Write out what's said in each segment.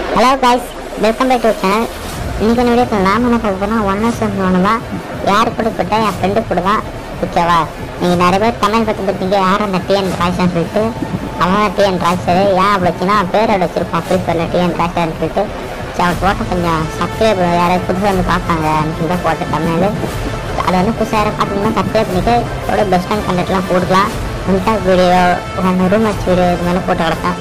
hello guys welcome back to channel இன்னைக்கு video நாம என்ன பார்க்க போறோம் ஒன் ஹவர்ஸ் ஒன்று தான் யார் கூட போட்டா என் ஃப்ரெண்டு கூட தான் ஓகேவா நீங்கள் நிறைய பேர் கமெண்ட் பார்த்து பார்த்தீங்க யார் அந்த டிஎன் ராய்ஸ்னு சொல்லிட்டு அவன் டிஎன் ராய்ஸர் ஏன் அப்படி வச்சுன்னா பேரோட வச்சிருப்பான் ஃப்ரீ ஃபயரில் டிஎன் ராய்ஸர்னு சொல்லிட்டு சரி அவன் போட்ட கொஞ்சம் சப்ஸ்கிரைப் யாராவது புதுசாக வந்து பார்ப்பாங்க அப்படின்னு தான் போட்ட தமிழ் அதை வந்து புதுசாக யாரும் பார்த்தீங்கன்னா சப்ஸ்கிரைப் பண்ணிட்டு இதோட பெஸ்ட்டான கண்டென்ட்லாம் போட்டுக்கலாம் இன்டர் வீடியோ ஒன்று ரூம் மேட்ச் வீடியோ இது மாதிரி போட்டு கிடப்பேன்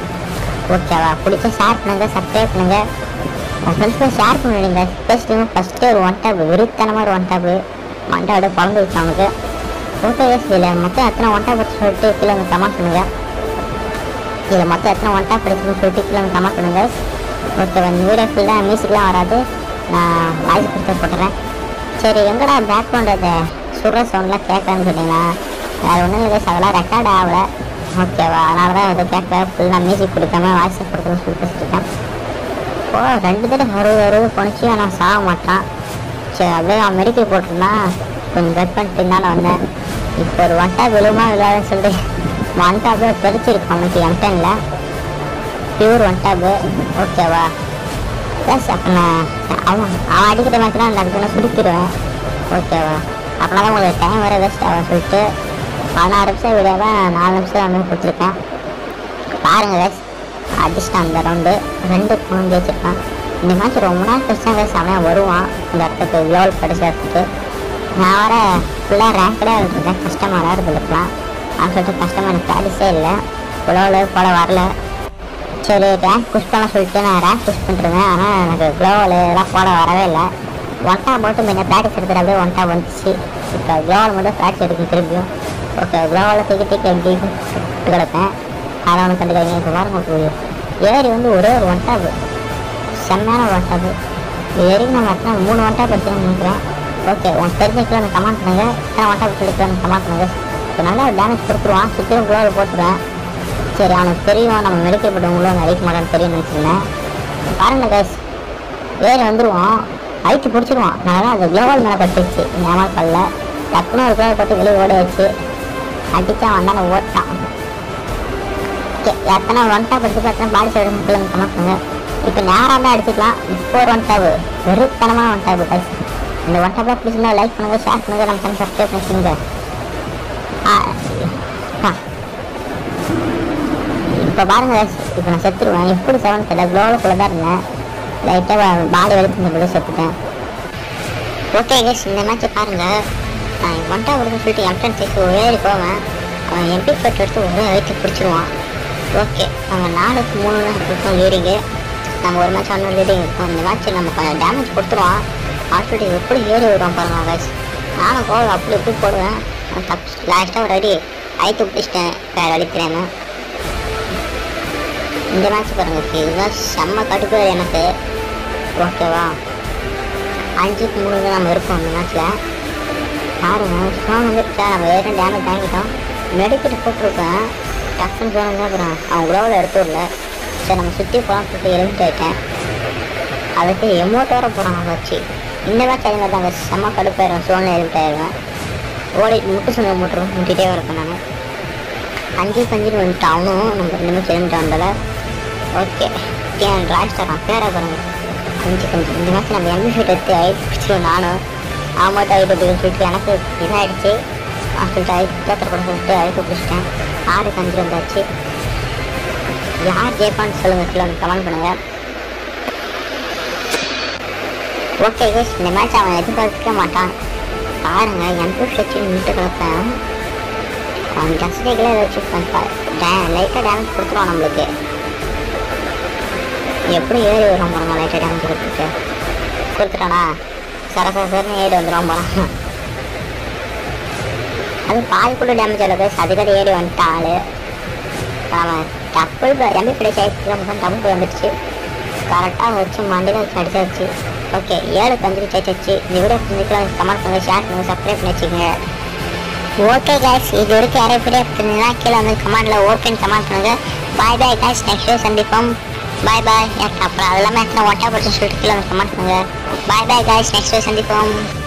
ஓகேவா பிடிச்சா ஷேர் பண்ணுங்க சப்ஸ்கிரைப் பண்ணுங்க உங்கள் ஃப்ரெண்ட்ஸ்க்கு ஷேர் பண்ணிடுங்க பேசிட்டு ஃபஸ்ட்டு ஒரு ஒன் டேப் வெறித்தனமாக ஒரு ஒன் டேப்பு மண்டை அப்படியே குழம்பு வச்சு அவனுக்கு ஓகே எஸ் இதில் மொத்தம் எத்தனை ஒன் டேப் வச்சு சொல்லிட்டு கீழே வந்து கமெண்ட் பண்ணுங்க இதில் மொத்தம் எத்தனை ஒன் டேப் படிச்சுன்னு சொல்லிட்டு கீழே வந்து கமெண்ட் பண்ணுங்க ஓகே வந்து வீடியோ ஃபுல்லாக மியூசிக்லாம் வராது நான் வாய்ஸ் கொடுத்து போட்டுறேன் சரி எங்கடா பேக்ரவுண்ட் அதை சுடுற சவுண்ட்லாம் கேட்கலான்னு சொன்னீங்கன்னா வேறு ஒன்றும் இல்லை அதெல்லாம் ரெக்கார்ட் ஆகலை ஓகேவா அதனால தான் அதை கேட்க ஃபுல்லாக மியூசிக் கொடுக்காம வாய்ஸ் கொடுக்கணும்னு சொல்லிட்டு வச்சுருக்கேன் ஓ ரெண்டு தடவை வருது வருது போணுச்சு ஆனால் சாக மாட்டான் சரி அப்படியே அவன் மெடிக்கல் போட்டிருந்தான் கொஞ்சம் வெட் பண்ணிட்டு இருந்தாலும் வந்தேன் இப்போ ஒரு வட்டா விழுமா விழாதுன்னு சொல்லிட்டு ஒன் டாப்பு தெரிச்சிருக்கு அவனுக்கு எம்டனில் பியூர் ஒன் டாப்பு ஓகேவா ப்ளஸ் அப்போ நான் அவன் அவன் அடிக்கிற மேட்ச்லாம் அந்த இடத்துல சுடிக்கிடுவேன் ஓகேவா அப்படின்னா தான் உங்களுக்கு டைம் வர வேஸ்ட் ஆகும் சொல்லிட்டு பதினாறு நிமிஷம் விடாம நாலு நிமிஷம் வந்து கொடுத்துருக்கேன் பாருங்க வேஸ் அடிச்சிட்டான் அந்த ரவுண்டு ரெண்டு மூணு ஜெயிச்சிருக்கான் இந்த மேட்ச் ரொம்ப நாள் கழிச்சா வேஸ் அவன் வருவான் இந்த இடத்துக்கு லெவல் படிச்சதுக்கு நான் வர ஃபுல்லாக ரேங்கடாக இருந்திருக்கேன் கஷ்டமாக விளையாடுறது இருக்கலாம் அப்படின்னு சொல்லிட்டு கஷ்டமாக எனக்கு ப்ராக்டிஸே இல்லை குளோவில் போல வரல சரி ரேங்க் புஷ் பண்ண சொல்லிட்டு நான் ரேங்க் புஷ் பண்ணிருந்தேன் ஆனால் எனக்கு க்ளோவில் இதெல்லாம் போட வரவே இல்லை ஒன் டாப் மட்டும் முன்ன ப்ராக்டிஸ் எடுத்துட்டு அப்படியே ஒன் டாப் வந்துச்சு இப்போ க்ளோவில் மட்டும் ப்ராக்டிஸ் எடுக்கும் திரும்பியும் ஓகே க்ளோவில் தூக்கி தூக்கி எப்படி விட்டு கிடப்பேன் அதை ஒன்று கண்டுக்காதீங்க இப்போ பாருங்க ஒரு ஏரி வந்து ஒரே ஒரு ஒன் டாப் செம்மையான ஒரு ஒன் டாப் ஏரிக்கு நம்ம எத்தனை மூணு ஒன் டாப் எடுத்துக்கணும்னு நினைக்கிறேன் ஓகே உனக்கு தெரிஞ்சுக்கலாம் எனக்கு கமெண்ட் பண்ணுங்க எத்தனை ஒன் டாப் எடுக்கலாம்னு கமெண்ட் பண்ணுங்க இப்போ நல்லா டேமேஜ் கொடுத்துருவான் சுற்றிலும் க்ளோவில் போட்டுருவேன் சரி அவனுக்கு தெரியும் நம்ம மெடிக்கல் போட்டவங்களும் அடிக்க மாட்டான்னு தெரியும்னு நினச்சிருந்தேன் பாருங்க கைஸ் ஏறி வந்துடுவோம் அழித்து பிடிச்சிருவான் நல்லா அந்த குளோபல் மேலே பட்டுச்சு ஞாபகம் பல்ல டக்குன்னு ஒரு குளோபல் பட்டு வெளியே ஓட வச்சு அடிச்சா வந்தாலும் ஓட்டான் ஓகே எத்தனை ஒன் டாப் எடுத்து எத்தனை பாடி சைடு மக்கள் கமெண்ட் பண்ணுங்க இப்போ நேராக தான் அடிச்சுக்கலாம் இப்போ ஒரு ஒன் டாப் வெறுத்தனமான ஒன் டாப் கைஸ் இந்த ஒன் டாப்லாம் பிடிச்சிருந்தா லைக் பண்ணுங்க ஷேர் பண்ணுங்க நம்ம சேனல் சப்ஸ்கிரைப் பண்ணிக்கோங்க ஆ ஆ இப்போ பாருங்க இப்போ நான் செத்துருவேன் எப்படி செவன் தெரியல க்ளோவில் தான் இருந்தேன் லைட்டாக பாடி வலிப்பு இந்த செத்துட்டேன் ஓகே கேஸ் இந்த மேட்ச்சை பாருங்க நான் ஒன்டா கொடுக்க சொல்லிட்டு எம்டன் சேர்த்து ஒரே போவேன் அவன் எம்பி ஃபைட் எடுத்து ஒரே வயிற்று பிடிச்சிருவான் ஓகே அவன் நாலுக்கு மூணு இருக்கும் லீடிங்கு நம்ம ஒரு மேட்ச் ஒன்று லீடிங் இருக்கும் இந்த மேட்ச் நம்ம கொஞ்சம் டேமேஜ் கொடுத்துருவான் ஆல்ரெடி எப்படி ஏறி வருவான் பாருங்க guys நானும் கோல் அப்படி இப்படி போடுவேன் தப்பு லாஸ்ட்டாக ஒரு அடி அழைத்து பிடிச்சிட்டேன் வேறு வழி தெரியாமல் இந்த மேட்ச் பாருங்க இதுதான் செம்ம கடுப்பு எனக்கு ஓகேவா அஞ்சுக்கு மூணு தான் நம்ம இருக்கோம் இந்த மேட்ச்சில் பாருங்க ஃபோன் வந்துருச்சா நம்ம ஏற்கனவே டேமேஜ் வாங்கிட்டோம் மெடிக்கெட் போட்டிருக்கேன் டக்குன்னு ஃபோன் தான் அப்புறம் அவங்க குளோவில் எடுத்து விடல சரி நம்ம சுற்றி போகலாம் சொல்லிட்டு எலிமிட் ஆகிட்டேன் அதுக்கு எமௌண்ட் வர போகிறாங்க வச்சு இந்த மேட்ச் அதே மாதிரி தாங்க செம்ம கடுப்பாயிரும் சோனில் எலிமிட் ஆயிடுவேன் ஓடி முட்டு சொன்ன மூட்டுரும் முட்டிகிட்டே வரப்பேன் நான் அஞ்சு பஞ்சுன்னு வந்துட்டு அவனும் நம்ம ரெண்டு நிமிஷம் எலிமிட் வந்தால ஓகே ஏன் ராஜ் தரான் பேரை பாருங்க அஞ்சு பஞ்சு இந்த மேட்ச் நம்ம எம்பி ஷூட் எடுத்து ஐட்டு பிடிச்சிருவோம் நானும் ஆமாட்ட ஐட்டு அப்படின்னு சொல்லிட்டு எனக்கு இதாகிடுச்சு நான் சொல்லிட்டு ஐட்டு பேப்பர் கூட சொல்லிட்டு ஐட்டு பிடிச்சிட்டேன் ஆறு அஞ்சு வந்தாச்சு யார் ஜெயிப்பான்னு சொல்லுங்க கீழே வந்து கமெண்ட் பண்ணுங்க ஓகே யோஸ் இந்த மேட்ச் அவன் எதிர்பார்க்க மாட்டான் பாருங்க எம்பி வச்சு நின்று கிடப்பேன் அவன் ஜஸ்டிக்கில் வச்சு லைட்டாக டேமேஜ் கொடுத்துருவான் நம்மளுக்கு எப்படி ஏறி வரும் பாருங்க லைட்டாக டேமேஜ் கொடுத்துட்டு கொடுத்துட்டானா சர சர சரன்னு ஏறி வந்துடும் போகிறான் அது பாதி கூட டேமேஜ் ஆகல பேச அதுக்காக ஏறி வந்துட்டான் ஆளு அவன் டப்புள் எம்பி பிடிச்சி ஆயிடுச்சு டபுள் வந்துடுச்சு கரெக்டாக வச்சு மண்டியில் வச்சு அடிச்சாச்சு ஓகே ஏழு கஞ்சி ஜெயிச்சாச்சு இந்த வீடியோ பிடிச்சிக்கலாம் கமெண்ட் பண்ணுங்க ஷேர் பண்ணுங்க சப்ஸ்கிரைப் பண்ணி வச்சுக்கோங்க ஓகே guys இது வரைக்கும் யாரையும் வீடியோ பிடிச்சிருந்தா கீழே வந்து கமெண்ட்டில் ஓப்பன் கமெண்ட் பண்ணுங்க bye bye guys next video சந்திப்போம் பாய் பாய் அப்புறம் அது இல்லாமல் எத்தனை ஒட்டா படுத்துன்னு சொல்லிட்டு கீழே வந்து கமெண்ட் பண்ணுங்க bye bye guys next video சந்திப்போம்